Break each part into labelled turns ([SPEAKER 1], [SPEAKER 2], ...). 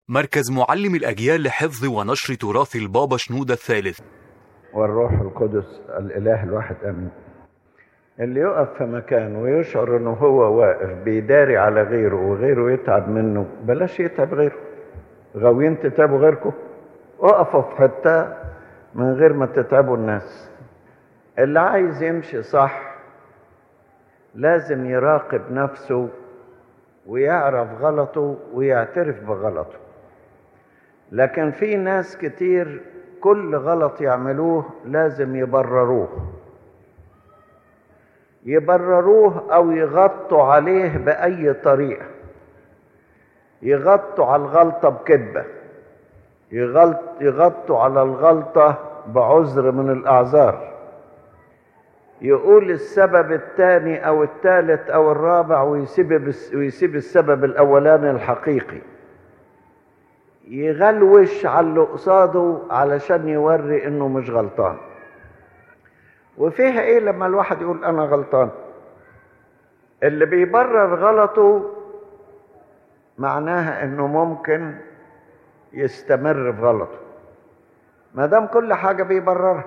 [SPEAKER 1] مركز معلم الأجيال لحفظ ونشر تراث البابا شنودة الثالث
[SPEAKER 2] والروح القدس الإله الواحد آمين اللي يقف في مكان ويشعر انه هو واقف بيداري على غيره وغيره يتعب منه بلاش يتعب غيره غاويين تتعبوا غيركم اقفوا في حته من غير ما تتعبوا الناس اللي عايز يمشي صح لازم يراقب نفسه ويعرف غلطه ويعترف بغلطه لكن في ناس كتير كل غلط يعملوه لازم يبرروه يبرروه او يغطوا عليه باي طريقه يغطوا على الغلطه بكذبه يغلط يغطوا على الغلطه بعذر من الاعذار يقول السبب الثاني او الثالث او الرابع ويسيب ويسيب السبب الاولاني الحقيقي يغلوش على اللي قصاده علشان يوري انه مش غلطان وفيها ايه لما الواحد يقول انا غلطان اللي بيبرر غلطه معناها انه ممكن يستمر في غلطه ما دام كل حاجه بيبررها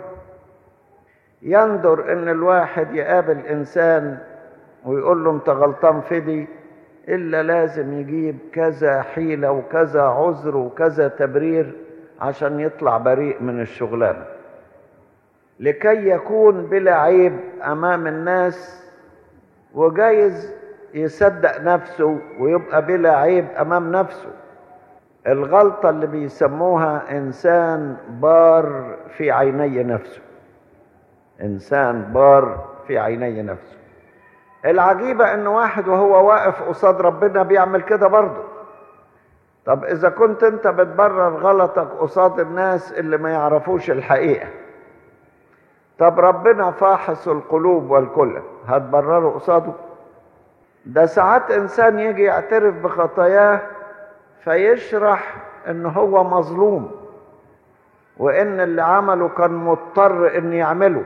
[SPEAKER 2] يندر ان الواحد يقابل انسان ويقول له انت غلطان في دي الا لازم يجيب كذا حيله وكذا عذر وكذا تبرير عشان يطلع بريء من الشغلانه لكي يكون بلا عيب امام الناس وجايز يصدق نفسه ويبقى بلا عيب امام نفسه الغلطه اللي بيسموها انسان بار في عيني نفسه انسان بار في عيني نفسه العجيبه ان واحد وهو واقف قصاد ربنا بيعمل كده برضه طب اذا كنت انت بتبرر غلطك قصاد الناس اللي ما يعرفوش الحقيقه طب ربنا فاحص القلوب والكل هتبرره قصاده ده ساعات انسان يجي يعترف بخطاياه فيشرح ان هو مظلوم وان اللي عمله كان مضطر ان يعمله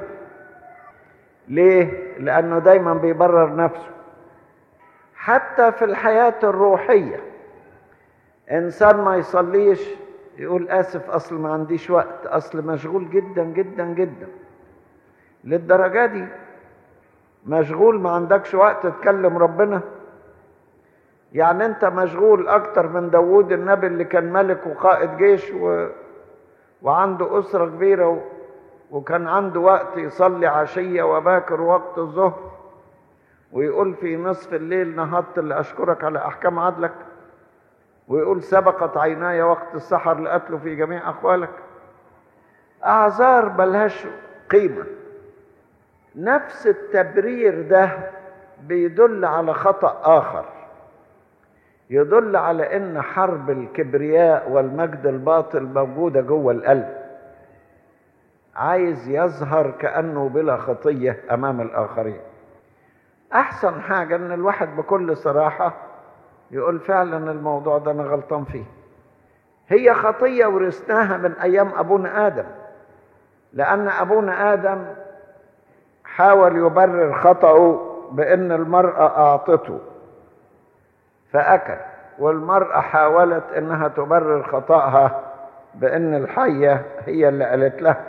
[SPEAKER 2] ليه لانه دايما بيبرر نفسه حتى في الحياه الروحيه انسان ما يصليش يقول اسف اصل ما عنديش وقت اصل مشغول جدا جدا جدا للدرجه دي مشغول ما عندكش وقت تكلم ربنا يعني انت مشغول اكتر من داوود النبي اللي كان ملك وقائد جيش و... وعنده اسره كبيره و... وكان عنده وقت يصلي عشيه وباكر وقت الظهر ويقول في نصف الليل نهضت لاشكرك على احكام عدلك ويقول سبقت عيناي وقت السحر لقتله في جميع اقوالك اعذار ملهاش قيمه نفس التبرير ده بيدل على خطأ آخر يدل على ان حرب الكبرياء والمجد الباطل موجودة جوه القلب عايز يظهر كأنه بلا خطية أمام الآخرين أحسن حاجة إن الواحد بكل صراحة يقول فعلا الموضوع ده أنا غلطان فيه هي خطية ورثناها من أيام أبونا آدم لأن أبونا آدم حاول يبرر خطأه بأن المرأة أعطته فأكل والمرأة حاولت أنها تبرر خطأها بأن الحية هي اللي قالت لها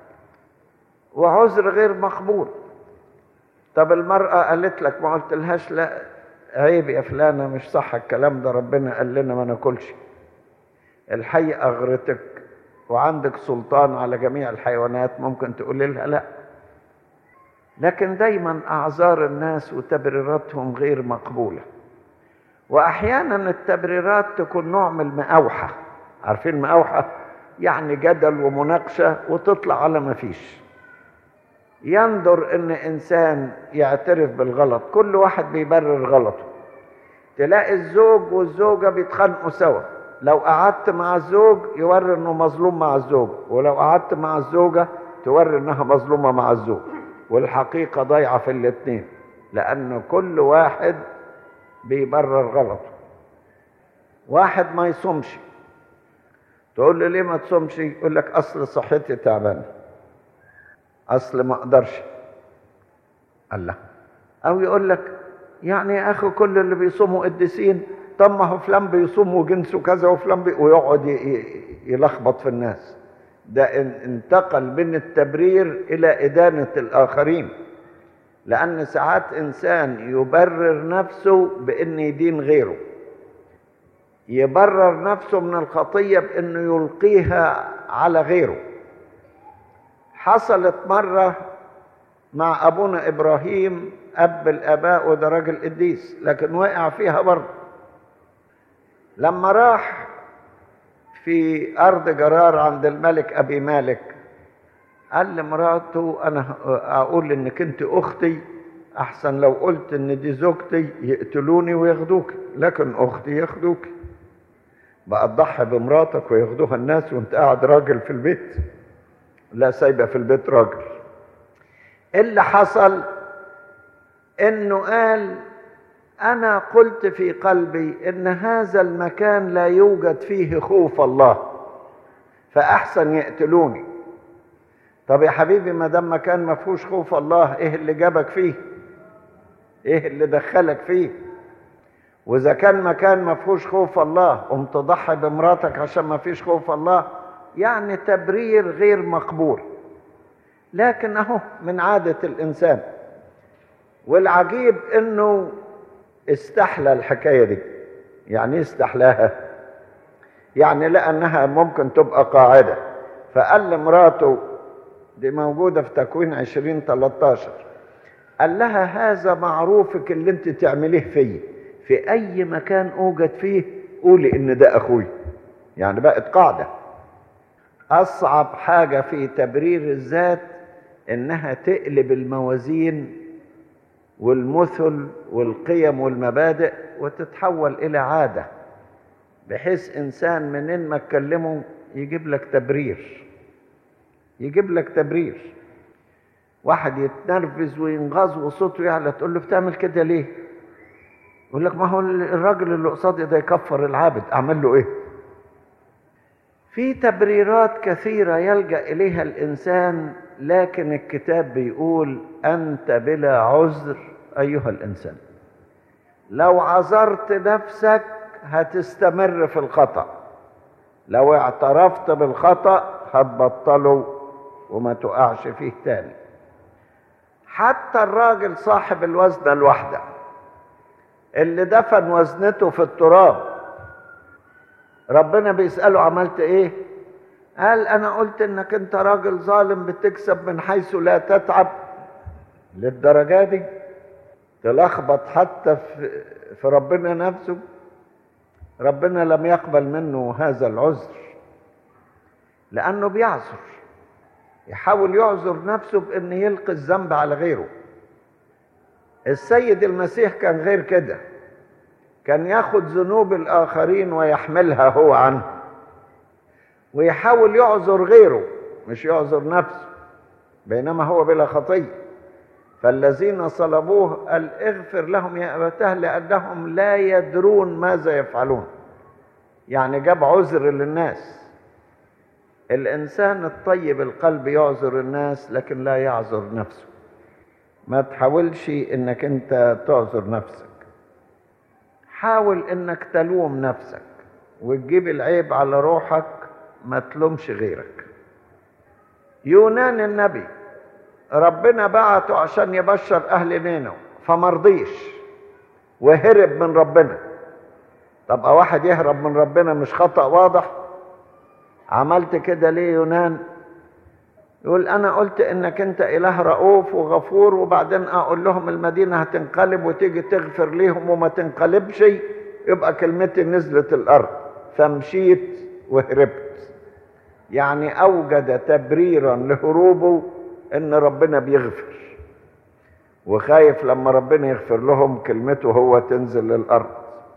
[SPEAKER 2] وعذر غير مقبول طب المرأة قالت لك ما قلت لهاش لا عيب يا فلانة مش صح الكلام ده ربنا قال لنا ما ناكلش الحية أغرتك وعندك سلطان على جميع الحيوانات ممكن تقول لها لا لكن دايما اعذار الناس وتبريراتهم غير مقبوله واحيانا التبريرات تكون نوع من المقاوحه عارفين مقاوحه يعني جدل ومناقشه وتطلع على ما فيش يندر ان انسان يعترف بالغلط كل واحد بيبرر غلطه تلاقي الزوج والزوجه بيتخانقوا سوا لو قعدت مع الزوج يوري انه مظلوم مع الزوج ولو قعدت مع الزوجه توري انها مظلومه مع الزوج والحقيقة ضايعة في الاتنين لأن كل واحد بيبرر غلطه واحد ما يصومش تقول له ليه ما تصومش يقول لك أصل صحتي تعبانة أصل ما أقدرش الله أو يقول لك يعني يا أخي كل اللي بيصوموا قديسين طب ما هو فلان بيصوم وجنسه كذا وفلان بي... ويقعد ي... ي... يلخبط في الناس ده ان- انتقل من التبرير الى ادانه الاخرين لان ساعات انسان يبرر نفسه بان يدين غيره يبرر نفسه من الخطيه بانه يلقيها على غيره حصلت مره مع ابونا ابراهيم اب الاباء وده راجل قديس لكن وقع فيها برضه لما راح في ارض جرار عند الملك ابي مالك قال لمراته انا اقول انك انت اختي احسن لو قلت ان دي زوجتي يقتلوني وياخدوك لكن اختي ياخدوك بقى تضحي بمراتك وياخدوها الناس وانت قاعد راجل في البيت لا سايبه في البيت راجل اللي حصل انه قال انا قلت في قلبي ان هذا المكان لا يوجد فيه خوف الله فاحسن يقتلوني طب يا حبيبي ما دام مكان ما فيهوش خوف الله ايه اللي جابك فيه ايه اللي دخلك فيه واذا كان مكان ما فيهوش خوف الله قمت تضحي بمراتك عشان ما فيش خوف الله يعني تبرير غير مقبول لكن اهو من عاده الانسان والعجيب انه استحلى الحكايه دي يعني ايه استحلاها يعني لقى انها ممكن تبقى قاعده فقال لمراته دي موجوده في تكوين 20 13 قال لها هذا معروفك اللي انت تعمليه فيه في اي مكان اوجد فيه قولي ان ده اخوي يعني بقت قاعده اصعب حاجه في تبرير الذات انها تقلب الموازين والمثل والقيم والمبادئ وتتحول الى عاده بحيث انسان منين ما تكلمه يجيب لك تبرير يجيب لك تبرير واحد يتنرفز وينغاظ وصوته يعلى تقول له بتعمل كده ليه يقول لك ما هو الراجل اللي قصادي ده يكفر العابد اعمل له ايه في تبريرات كثيرة يلجأ إليها الإنسان لكن الكتاب بيقول أنت بلا عذر أيها الإنسان لو عذرت نفسك هتستمر في الخطأ لو اعترفت بالخطأ هتبطله وما تقعش فيه تاني حتى الراجل صاحب الوزنة الواحدة اللي دفن وزنته في التراب ربنا بيسأله عملت ايه قال انا قلت انك انت راجل ظالم بتكسب من حيث لا تتعب للدرجة دي تلخبط حتى في, في ربنا نفسه ربنا لم يقبل منه هذا العذر لانه بيعذر يحاول يعذر نفسه بان يلقي الذنب على غيره السيد المسيح كان غير كده كان ياخد ذنوب الاخرين ويحملها هو عنه ويحاول يعذر غيره مش يعذر نفسه بينما هو بلا خطيه فالذين صلبوه قال اغفر لهم يا ابتاه لانهم لا يدرون ماذا يفعلون يعني جاب عذر للناس الانسان الطيب القلب يعذر الناس لكن لا يعذر نفسه ما تحاولش انك انت تعذر نفسك حاول انك تلوم نفسك وتجيب العيب على روحك ما تلومش غيرك يونان النبي ربنا بعته عشان يبشر اهل نينو فمرضيش وهرب من ربنا طب واحد يهرب من ربنا مش خطأ واضح عملت كده ليه يونان يقول انا قلت انك انت اله رؤوف وغفور وبعدين اقول لهم المدينه هتنقلب وتيجي تغفر ليهم وما تنقلبش يبقى كلمتي نزلت الارض فمشيت وهربت يعني اوجد تبريرا لهروبه ان ربنا بيغفر وخايف لما ربنا يغفر لهم كلمته هو تنزل للارض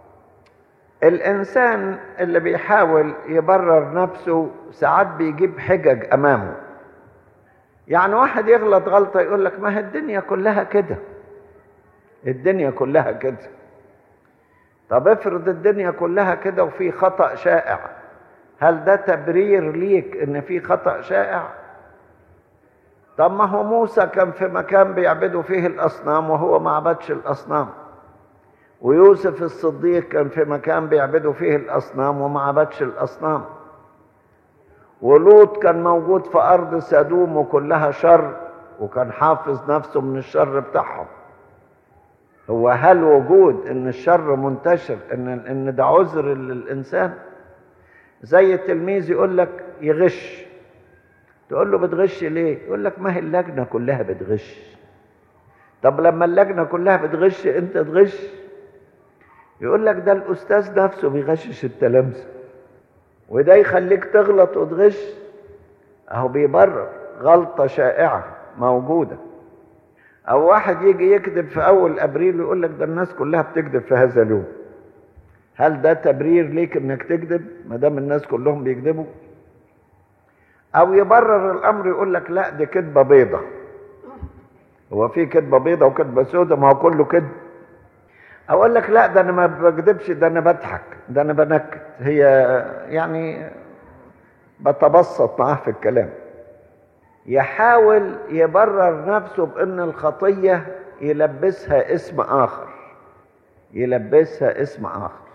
[SPEAKER 2] الانسان اللي بيحاول يبرر نفسه ساعات بيجيب حجج امامه يعني واحد يغلط غلطة يقول لك ما هي الدنيا كلها كده الدنيا كلها كده طب افرض الدنيا كلها كده وفي خطأ شائع هل ده تبرير ليك ان في خطأ شائع طب ما هو موسى كان في مكان بيعبدوا فيه الاصنام وهو ما عبدش الاصنام ويوسف الصديق كان في مكان بيعبدوا فيه الأصنام وما عبدش الأصنام ولوط كان موجود في أرض سدوم وكلها شر وكان حافظ نفسه من الشر بتاعهم هو هل وجود ان الشر منتشر ان ان ده عذر للانسان زي التلميذ يقول لك يغش تقول له بتغش ليه يقول لك ما هي اللجنه كلها بتغش طب لما اللجنه كلها بتغش انت تغش يقول لك ده الاستاذ نفسه بيغشش التلامذه وده يخليك تغلط وتغش اهو بيبرر غلطه شائعه موجوده او واحد يجي يكذب في اول ابريل ويقول لك ده الناس كلها بتكذب في هذا اليوم هل ده تبرير ليك انك تكذب ما دام الناس كلهم بيكذبوا او يبرر الامر يقول لك لا دي كذبه بيضه هو في كذبه بيضه وكذبه سوداء ما هو كله كذب اقول لك لا ده انا ما بكذبش ده انا بضحك ده انا بنكت هي يعني بتبسط معاه في الكلام يحاول يبرر نفسه بان الخطيه يلبسها اسم اخر يلبسها اسم اخر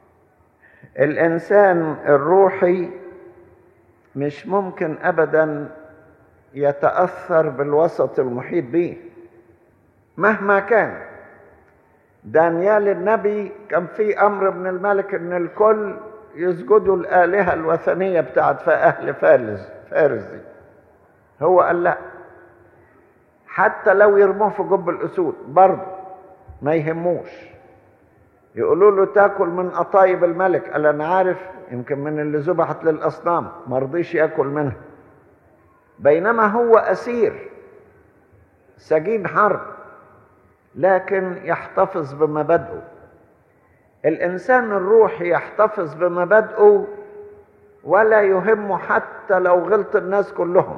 [SPEAKER 2] الانسان الروحي مش ممكن ابدا يتاثر بالوسط المحيط به مهما كان دانيال النبي كان في امر من الملك ان الكل يسجدوا الالهه الوثنيه بتاعت اهل فارس فارس دي هو قال لا حتى لو يرموه في جب الاسود برضه ما يهموش يقولوا له تاكل من قطايب الملك قال انا عارف يمكن من اللي ذبحت للاصنام ما رضيش ياكل منها بينما هو اسير سجين حرب لكن يحتفظ بمبادئه الانسان الروحي يحتفظ بمبادئه ولا يهمه حتى لو غلط الناس كلهم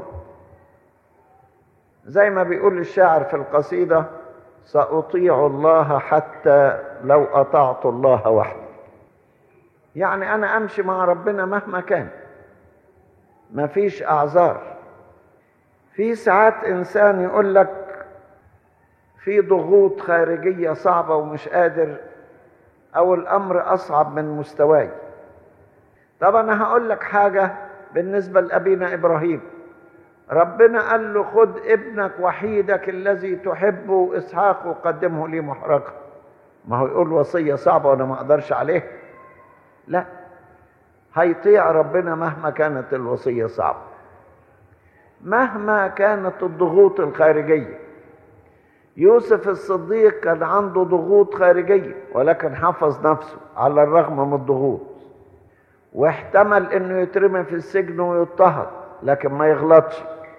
[SPEAKER 2] زي ما بيقول الشاعر في القصيدة سأطيع الله حتى لو أطعت الله وحده يعني أنا أمشي مع ربنا مهما كان مفيش أعذار في ساعات إنسان يقول لك في ضغوط خارجية صعبة ومش قادر أو الأمر أصعب من مستواي طب أنا هقول لك حاجة بالنسبة لأبينا إبراهيم ربنا قال له خد ابنك وحيدك الذي تحبه اسحاق وقدمه لي محرقا ما هو يقول وصيه صعبه وانا ما اقدرش عليها لا هيطيع ربنا مهما كانت الوصيه صعبه مهما كانت الضغوط الخارجيه يوسف الصديق كان عنده ضغوط خارجيه ولكن حفظ نفسه على الرغم من الضغوط واحتمل انه يترمي في السجن ويضطهد لكن ما يغلطش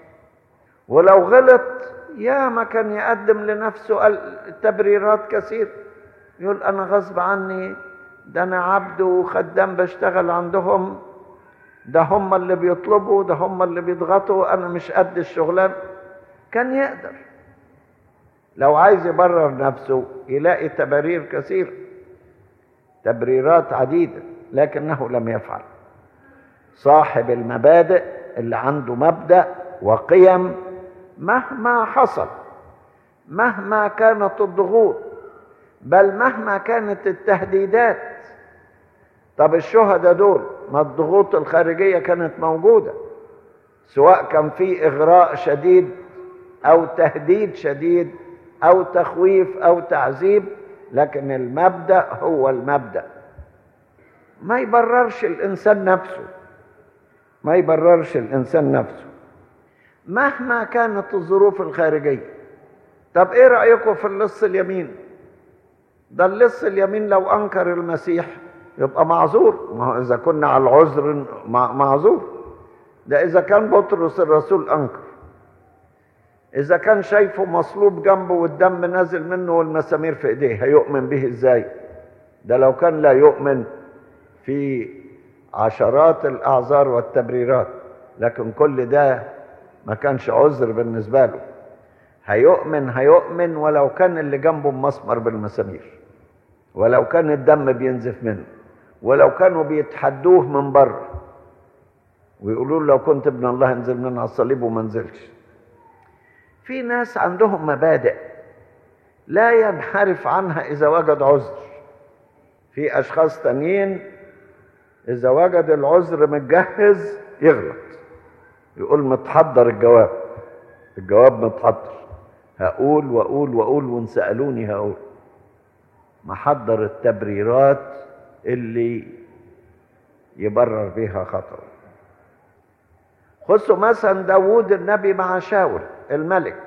[SPEAKER 2] ولو غلط يا ما كان يقدم لنفسه تبريرات كثير يقول انا غصب عني ده انا عبد وخدام بشتغل عندهم ده هم اللي بيطلبوا ده هم اللي بيضغطوا انا مش قد الشغلان كان يقدر لو عايز يبرر نفسه يلاقي تبرير كثير تبريرات عديده لكنه لم يفعل صاحب المبادئ اللي عنده مبدا وقيم مهما حصل مهما كانت الضغوط بل مهما كانت التهديدات طب الشهداء دول ما الضغوط الخارجيه كانت موجوده سواء كان في اغراء شديد او تهديد شديد او تخويف او تعذيب لكن المبدا هو المبدا ما يبررش الانسان نفسه ما يبررش الانسان نفسه مهما كانت الظروف الخارجيه طب ايه رايكم في اللص اليمين ده اللص اليمين لو انكر المسيح يبقى معذور ما هو اذا كنا على العذر معذور ده اذا كان بطرس الرسول انكر اذا كان شايفه مصلوب جنبه والدم نازل منه والمسامير في ايديه هيؤمن به ازاي ده لو كان لا يؤمن في عشرات الاعذار والتبريرات لكن كل ده ما كانش عذر بالنسبه له هيؤمن هيؤمن ولو كان اللي جنبه مسمر بالمسامير ولو كان الدم بينزف منه ولو كانوا بيتحدوه من بره ويقولوا له لو كنت ابن الله انزل من على الصليب وما نزلش في ناس عندهم مبادئ لا ينحرف عنها اذا وجد عذر في اشخاص تانيين اذا وجد العذر متجهز يغلط يقول متحضر الجواب الجواب متحضر هقول واقول واقول وان سالوني هقول محضر التبريرات اللي يبرر بيها خطأ خصوا مثلا داوود النبي مع شاول الملك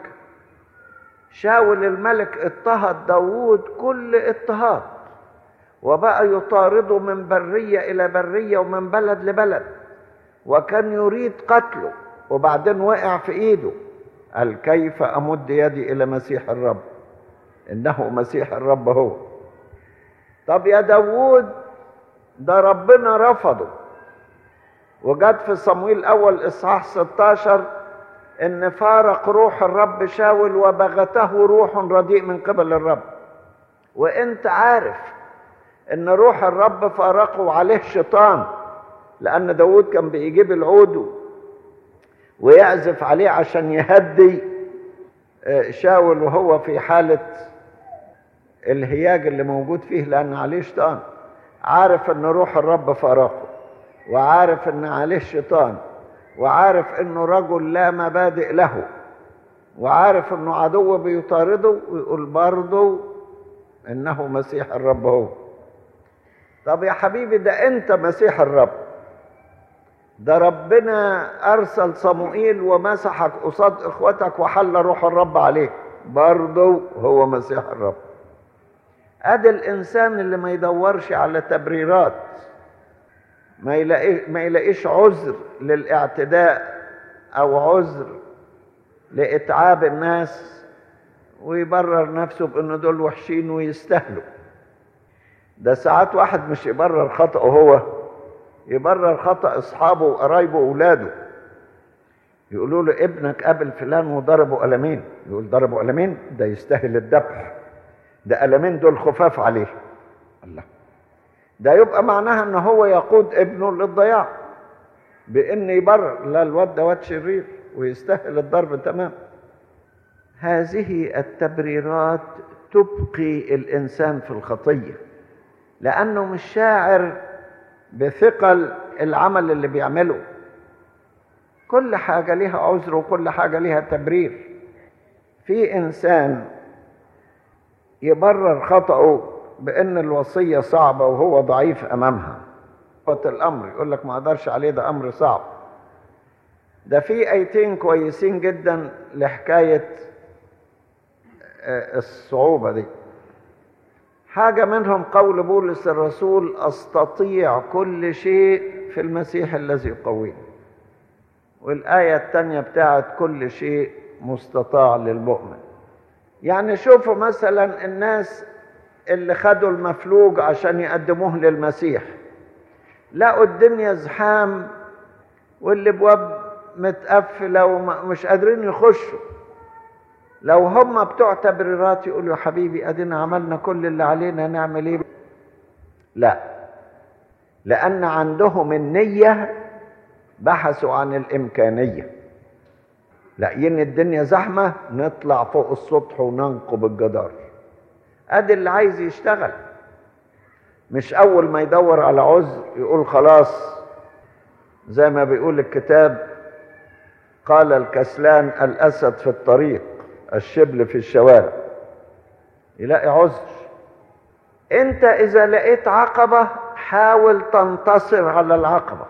[SPEAKER 2] شاول الملك اضطهد داوود كل اضطهاد وبقى يطارده من برية إلى برية ومن بلد لبلد وكان يريد قتله وبعدين وقع في إيده قال كيف أمد يدي إلى مسيح الرب إنه مسيح الرب هو طب يا داوود ده ربنا رفضه وجد في صمويل الأول إصحاح 16 إن فارق روح الرب شاول وبغته روح رديء من قبل الرب وإنت عارف إن روح الرب فارقه وعليه شيطان لأن داود كان بيجيب العود ويعزف عليه عشان يهدي شاول وهو في حالة الهياج اللي موجود فيه لأن عليه شيطان عارف إن روح الرب فارقه وعارف إن عليه شيطان وعارف إنه رجل لا مبادئ له وعارف إنه عدو بيطارده ويقول برضه إنه مسيح الرب هو طب يا حبيبي ده أنت مسيح الرب ده ربنا أرسل صموئيل ومسحك قصاد إخوتك وحل روح الرب عليك برضه هو مسيح الرب ادي الانسان اللي ما يدورش على تبريرات ما يلاقي ما يلاقيش عذر للاعتداء او عذر لاتعاب الناس ويبرر نفسه بانه دول وحشين ويستاهلوا ده ساعات واحد مش يبرر خطأه هو يبرر خطأ اصحابه وقرايبه واولاده يقولوا له ابنك قابل فلان وضربه قلمين يقول ضربه قلمين ده يستاهل الذبح ده قلمين دول خفاف عليه الله ده يبقى معناها ان هو يقود ابنه للضياع بان يبرر لا الواد ده واد شرير ويستاهل الضرب تمام هذه التبريرات تبقي الانسان في الخطيه لانه مش شاعر بثقل العمل اللي بيعمله كل حاجه ليها عذر وكل حاجه ليها تبرير في انسان يبرر خطأه بأن الوصية صعبة وهو ضعيف أمامها قوة الأمر يقول لك ما أقدرش عليه ده أمر صعب ده في آيتين كويسين جدا لحكاية الصعوبة دي حاجة منهم قول بولس الرسول أستطيع كل شيء في المسيح الذي يقويني والآية الثانية بتاعت كل شيء مستطاع للمؤمن يعني شوفوا مثلا الناس اللي خدوا المفلوج عشان يقدموه للمسيح لقوا الدنيا زحام والابواب متقفله ومش قادرين يخشوا لو هم بتوع تبريرات يقولوا يا حبيبي ادينا عملنا كل اللي علينا نعمل ايه لا لان عندهم النيه بحثوا عن الامكانيه لاقيين الدنيا زحمة نطلع فوق السطح وننقب الجدار ادي اللي عايز يشتغل مش اول ما يدور على عذر يقول خلاص زي ما بيقول الكتاب قال الكسلان الاسد في الطريق الشبل في الشوارع يلاقي عذر انت اذا لقيت عقبة حاول تنتصر على العقبة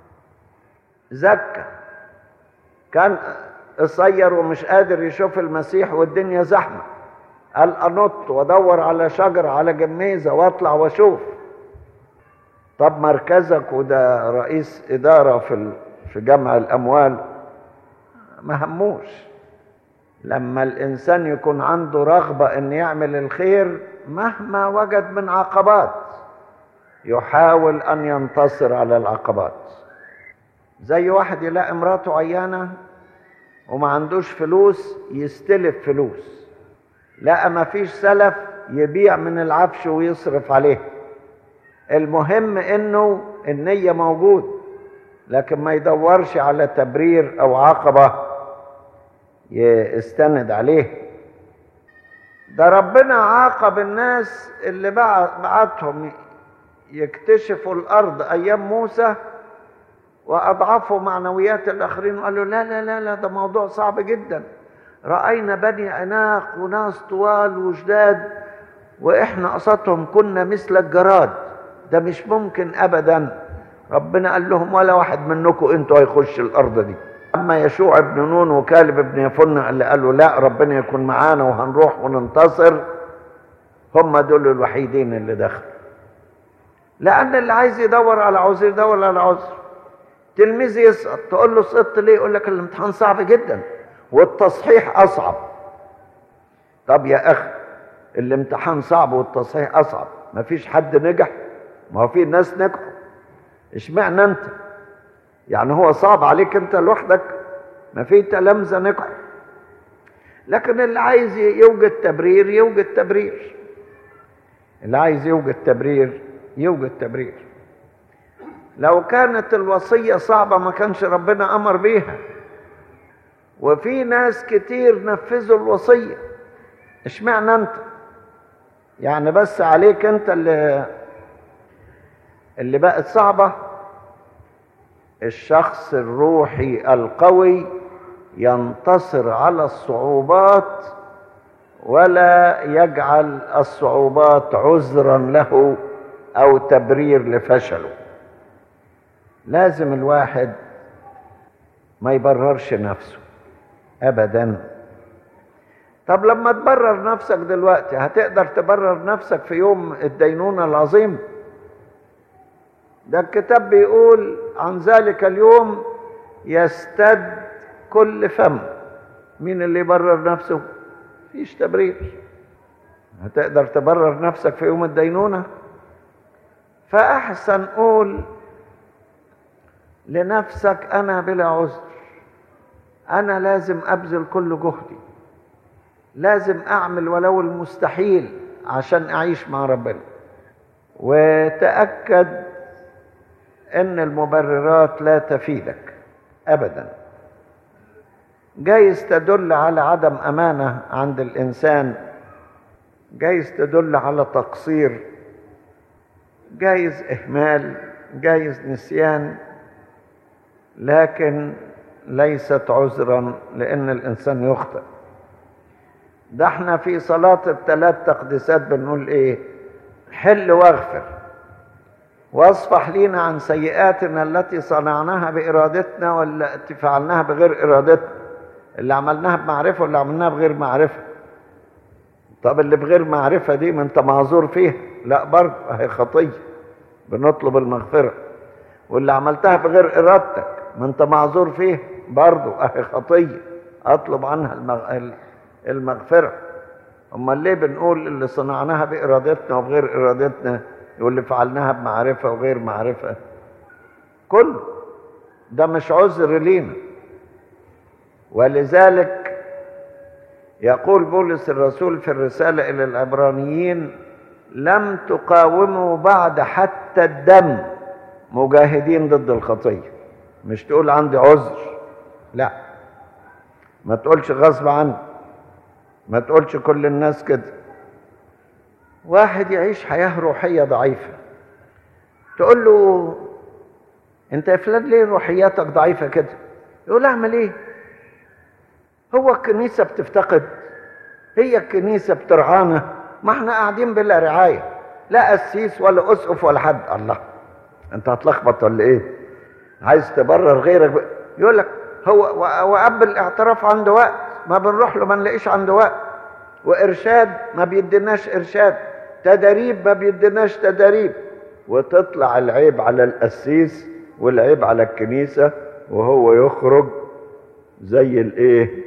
[SPEAKER 2] زكى كان قصير ومش قادر يشوف المسيح والدنيا زحمة قال أنط وادور على شجرة على جميزة واطلع واشوف طب مركزك وده رئيس إدارة في في جمع الأموال ما هموش لما الإنسان يكون عنده رغبة إن يعمل الخير مهما وجد من عقبات يحاول أن ينتصر على العقبات زي واحد يلاقي مراته عيانة وما عندوش فلوس يستلف فلوس لا ما فيش سلف يبيع من العفش ويصرف عليه المهم انه النية موجود لكن ما يدورش على تبرير او عقبة يستند عليه ده ربنا عاقب الناس اللي بعتهم يكتشفوا الأرض أيام موسى وأضعفوا معنويات الآخرين وقالوا لا لا لا لا ده موضوع صعب جدا رأينا بني عناق وناس طوال وجداد وإحنا قصتهم كنا مثل الجراد ده مش ممكن أبدا ربنا قال لهم ولا واحد منكم انتوا هيخش الأرض دي أما يشوع بن نون وكالب بن يفنة اللي قالوا لا ربنا يكون معانا وهنروح وننتصر هم دول الوحيدين اللي دخلوا لأن اللي عايز يدور على عذر يدور على عذر تلميذ يسقط تقول له سقطت ليه يقول لك الامتحان صعب جدا والتصحيح أصعب طب يا أخي الامتحان صعب والتصحيح أصعب مفيش حد نجح ما هو في ناس نجحوا اشمعنى انت يعني هو صعب عليك انت لوحدك ما في تلامذه نجحوا لكن اللي عايز يوجد تبرير يوجد تبرير اللي عايز يوجد تبرير يوجد تبرير لو كانت الوصية صعبة ما كانش ربنا أمر بيها وفي ناس كتير نفذوا الوصية اشمعنى انت يعني بس عليك انت اللي اللي بقت صعبة الشخص الروحي القوي ينتصر على الصعوبات ولا يجعل الصعوبات عذرا له او تبرير لفشله لازم الواحد ما يبررش نفسه ابدا طب لما تبرر نفسك دلوقتي هتقدر تبرر نفسك في يوم الدينونة العظيم ده الكتاب بيقول عن ذلك اليوم يستد كل فم مين اللي يبرر نفسه فيش تبرير هتقدر تبرر نفسك في يوم الدينونة فأحسن قول لنفسك أنا بلا عذر أنا لازم أبذل كل جهدي لازم أعمل ولو المستحيل عشان أعيش مع ربنا وتأكد أن المبررات لا تفيدك أبدا جايز تدل على عدم أمانة عند الإنسان جايز تدل على تقصير جايز إهمال جايز نسيان لكن ليست عذرا لأن الإنسان يخطئ ده احنا في صلاة الثلاث تقديسات بنقول ايه حل واغفر واصفح لينا عن سيئاتنا التي صنعناها بإرادتنا والتي فعلناها بغير إرادتنا اللي عملناها بمعرفة واللي عملناها بغير معرفة طب اللي بغير معرفة دي ما انت معذور فيها لا برضه هي خطية بنطلب المغفرة واللي عملتها بغير إرادتك ما انت معذور فيها برضه اهي خطية اطلب عنها المغ... المغفرة امال ليه بنقول اللي صنعناها بإرادتنا وبغير إرادتنا واللي فعلناها بمعرفة وغير معرفة كله ده مش عذر لينا ولذلك يقول بولس الرسول في الرسالة إلى العبرانيين لم تقاوموا بعد حتى الدم مجاهدين ضد الخطية مش تقول عندي عذر لا ما تقولش غصب عني ما تقولش كل الناس كده واحد يعيش حياة روحية ضعيفة تقول له انت يا فلان ليه روحياتك ضعيفة كده يقول اعمل ايه هو الكنيسة بتفتقد هي الكنيسة بترعانا ما احنا قاعدين بلا رعاية لا قسيس ولا اسقف ولا حد الله انت هتلخبط ولا ايه عايز تبرر غيرك ب... يقول لك هو واب الاعتراف عنده وقت ما بنروح له ما نلاقيش عنده وقت وارشاد ما بيديناش ارشاد تدريب ما بيديناش تدريب وتطلع العيب على القسيس والعيب على الكنيسة وهو يخرج زي الايه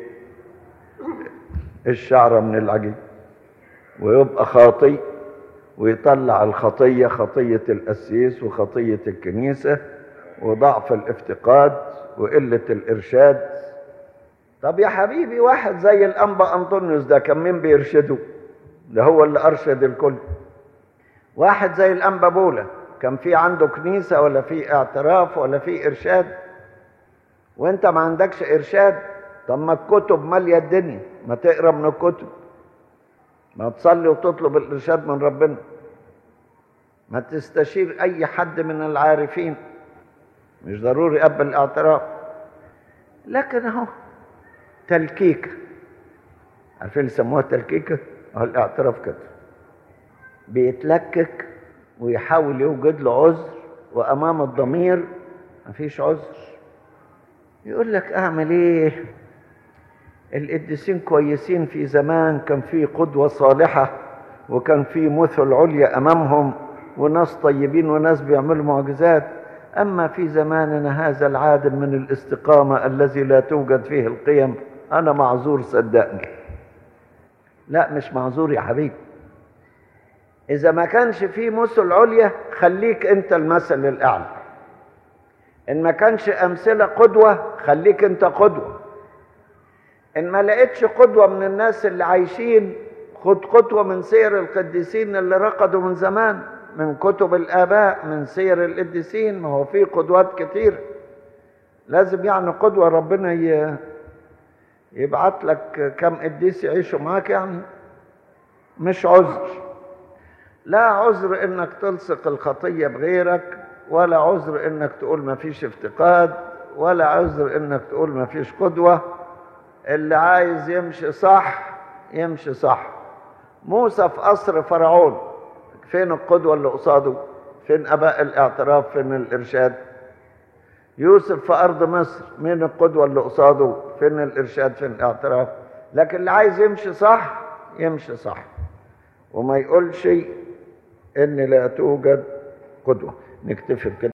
[SPEAKER 2] الشعرة من العجين ويبقى خاطي ويطلع الخطية خطية القسيس وخطية الكنيسة وضعف الافتقاد وقلة الإرشاد طب يا حبيبي واحد زي الأنبا أنطونيوس ده كان مين بيرشده ده هو اللي أرشد الكل واحد زي الأنبا بولا كان في عنده كنيسة ولا في اعتراف ولا في إرشاد وانت ما عندكش إرشاد طب ما الكتب مالية الدنيا ما تقرا من الكتب ما تصلي وتطلب الإرشاد من ربنا ما تستشير اي حد من العارفين مش ضروري قبل الاعتراف لكن اهو تلكيكه عارفين يسموها تلكيكه اهو الاعتراف كده بيتلكك ويحاول يوجد له عذر وامام الضمير مفيش عذر يقول لك اعمل ايه القديسين كويسين في زمان كان في قدوة صالحة وكان في مثل عليا أمامهم وناس طيبين وناس بيعملوا معجزات أما في زماننا هذا العادل من الاستقامة الذي لا توجد فيه القيم أنا معذور صدقني لا مش معذور يا حبيبي إذا ما كانش في مثل عليا خليك أنت المثل الأعلى إن ما كانش أمثلة قدوة خليك أنت قدوة إن ما لقيتش قدوة من الناس اللي عايشين خد قدوة من سير القديسين اللي رقدوا من زمان من كتب الآباء من سير القديسين ما هو في قدوات كتير لازم يعني قدوة ربنا ي... يبعت لك كم قديس يعيشوا معاك يعني مش عذر لا عذر انك تلصق الخطية بغيرك ولا عذر انك تقول ما فيش افتقاد ولا عذر انك تقول ما فيش قدوة اللي عايز يمشي صح يمشي صح موسى في قصر فرعون فين القدوة اللي قصاده فين اباء الاعتراف فين الارشاد يوسف في ارض مصر مين القدوة اللي قصاده فين الارشاد فين الاعتراف لكن اللي عايز يمشي صح يمشي صح وما يقولش ان لا توجد قدوة نكتفي بكده